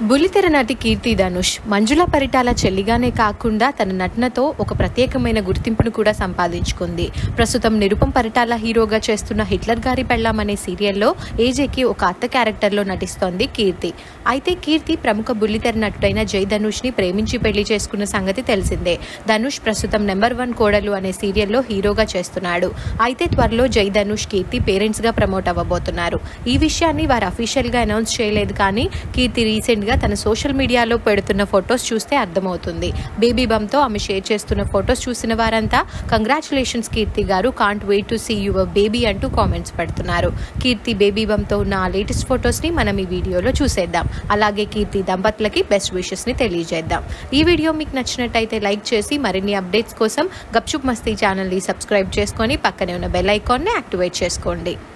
బుల్లితెర నటి కీర్తి ధనుష్ మంజుల పరిటాల చెల్లిగానే కాకుండా తన నటనతో ఒక ప్రత్యేకమైన గుర్తింపును కూడా సంపాదించుకుంది ప్రస్తుతం నిరుపం పరిటాల హీరోగా చేస్తున్న హిట్లర్ గారి పెళ్ళాం అనే సీరియల్లో ఏజేకి ఒక అత్త క్యారెక్టర్లో నటిస్తోంది కీర్తి అయితే కీర్తి ప్రముఖ బుల్లితెర నటుడైన జై ధనుష్ని ప్రేమించి పెళ్లి చేసుకున్న సంగతి తెలిసిందే ధనుష్ ప్రస్తుతం నెంబర్ వన్ కోడలు అనే సీరియల్లో హీరోగా చేస్తున్నాడు అయితే త్వరలో జై ధనుష్ కీర్తి పేరెంట్స్గా ప్రమోట్ అవ్వబోతున్నారు ఈ విషయాన్ని వారు అఫీషియల్గా అనౌన్స్ చేయలేదు కానీ కీర్తి రీసెంట్గా తన సోషల్ మీడియాలో పెడుతున్న ఫొటోస్ చూస్తే అర్థమవుతుంది బేబీ బంతో ఆమె షేర్ చేస్తున్న ఫొటోస్ చూసిన వారంతా congratulations Keerthi garu can't wait to see your baby అంటూ కామెంట్స్ పెడుతున్నారు కీర్తి బేబీ బంతో ఉన్న ఆ లేటెస్ట్ ఫొటోస్ని మనం ఈ వీడియోలో చూసేద్దాం అలాగే కీర్తి దంపతులకి బెస్ట్ విషెస్ని తెలియజేద్దాం ఈ వీడియో మీకు నచ్చినట్టయితే లైక్ చేసి మరిన్ని అప్డేట్స్ కోసం గప్చుప్ మస్తీ ఛానల్ని సబ్స్క్రైబ్ చేసుకొని పక్కనే ఉన్న బెల్ ఐకాన్ని యాక్టివేట్ చేసుకోండి